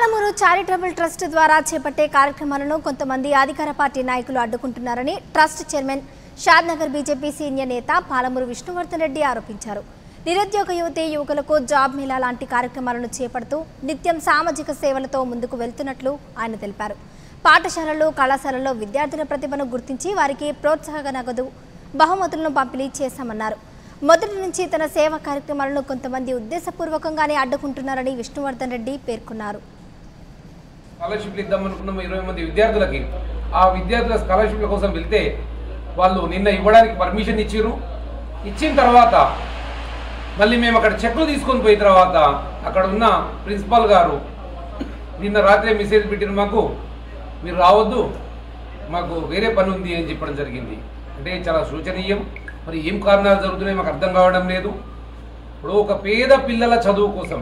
Palamuru charitable trust ద్వారా చేపట్టే కార్యక్రమాలను కొంతమంది అధికార పార్టీ నాయకులు అడ్డుకుంటున్నారని trust chairman Shadnagar BJP senior నేత పాలమూరు విష్ణువర్ధన్ రెడ్డి ఆరోపించారు నిరుద్యోగ యువతి యువకులకు జాబ్ మేళా లాంటి కార్యక్రమాలను చేపడుతూ నిత్యం సామాజిక సేవలతో ముందుకు వెళ్తున్నట్లు ఆయన తెలిపారు పాఠశాలలు కళాశాలల్లో విద్యార్థుల ప్రతిభను గుర్తించి వారికి ప్రోత్సాహక నగదు బహుమతులను పంపిణీ చేశామన్నారు మొదటి నుంచి తన సేవా కార్యక్రమాలను కొంతమంది ఉద్దేశపూర్వకంగానే అడ్డుకుంటున్నారని విష్ణువర్ధన్ రెడ్డి పేర్కొన్నారు స్కాలర్షిప్లు ఇద్దాం అనుకున్నాము ఇరవై మంది విద్యార్థులకి ఆ విద్యార్థుల స్కాలర్షిప్ల కోసం వెళ్తే వాళ్ళు నిన్న ఇవ్వడానికి పర్మిషన్ ఇచ్చిర్రు ఇచ్చిన తర్వాత మళ్ళీ మేము అక్కడ చెక్లు తీసుకొని పోయిన తర్వాత అక్కడ ఉన్న ప్రిన్సిపాల్ గారు నిన్న రాత్రే మెసేజ్ పెట్టిన మాకు మీరు రావద్దు మాకు వేరే పని ఉంది అని చెప్పడం జరిగింది అంటే చాలా శోచనీయం మరి ఏం కారణాలు జరుగుతున్నాయి మాకు అర్థం కావడం లేదు ఇప్పుడు ఒక పేద పిల్లల చదువు కోసం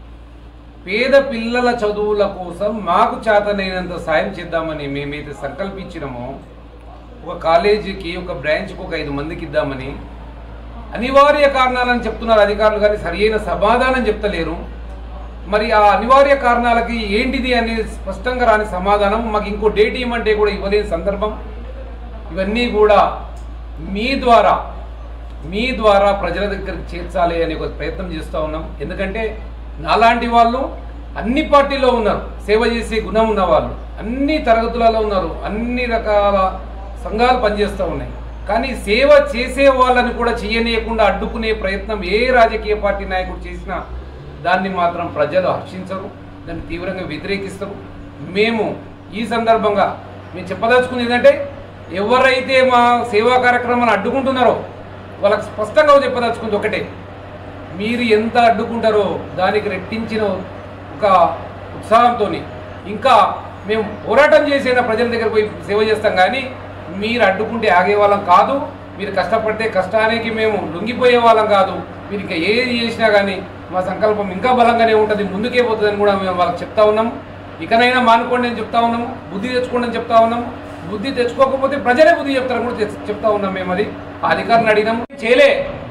పేద పిల్లల చదువుల కోసం మాకు చేతనైనంత సాయం చేద్దామని మేమైతే సంకల్పించినామో ఒక కాలేజీకి ఒక బ్రాంచ్కి ఒక ఐదు మందికి ఇద్దామని అనివార్య కారణాలని చెప్తున్నారు అధికారులు కానీ సరియైన సమాధానం చెప్తలేరు మరి ఆ అనివార్య కారణాలకి ఏంటిది అనేది స్పష్టంగా రాని సమాధానం మాకు ఇంకో డేట్ ఇవ్వమంటే కూడా ఇవ్వలేని సందర్భం ఇవన్నీ కూడా మీ ద్వారా మీ ద్వారా ప్రజల దగ్గరికి చేర్చాలి అనే ఒక ప్రయత్నం చేస్తూ ఉన్నాం ఎందుకంటే నాలాంటి వాళ్ళు అన్ని పార్టీలో ఉన్నారు సేవ చేసే గుణం ఉన్న వాళ్ళు అన్ని తరగతులలో ఉన్నారు అన్ని రకాల సంఘాలు పనిచేస్తూ ఉన్నాయి కానీ సేవ చేసే వాళ్ళని కూడా చేయనీయకుండా అడ్డుకునే ప్రయత్నం ఏ రాజకీయ పార్టీ నాయకుడు చేసినా దాన్ని మాత్రం ప్రజలు హర్షించరు దాన్ని తీవ్రంగా వ్యతిరేకిస్తారు మేము ఈ సందర్భంగా మేము చెప్పదలుచుకుంది ఏంటంటే ఎవరైతే మా సేవా కార్యక్రమాన్ని అడ్డుకుంటున్నారో వాళ్ళకి స్పష్టంగా చెప్పదలుచుకుంది ఒకటే మీరు ఎంత అడ్డుకుంటారో దానికి రెట్టించిన ఒక ఉత్సాహంతో ఇంకా మేము పోరాటం చేసిన ప్రజల దగ్గర పోయి సేవ చేస్తాం కానీ మీరు అడ్డుకుంటే ఆగే వాళ్ళం కాదు మీరు కష్టపడితే కష్టానికి మేము లొంగిపోయే వాళ్ళం కాదు మీరు ఇంకా ఏది చేసినా కానీ మా సంకల్పం ఇంకా బలంగానే ఉంటుంది ముందుకే పోతుందని కూడా మేము వాళ్ళకి చెప్తా ఉన్నాము ఇకనైనా మానుకోండి అని చెప్తా ఉన్నాము బుద్ధి తెచ్చుకోండి అని చెప్తా ఉన్నాము బుద్ధి తెచ్చుకోకపోతే ప్రజలే బుద్ధి చెప్తారని కూడా తె- చెప్తా ఉన్నాం మేము అది ఆ అధికారిని అడిగినాము చేయలే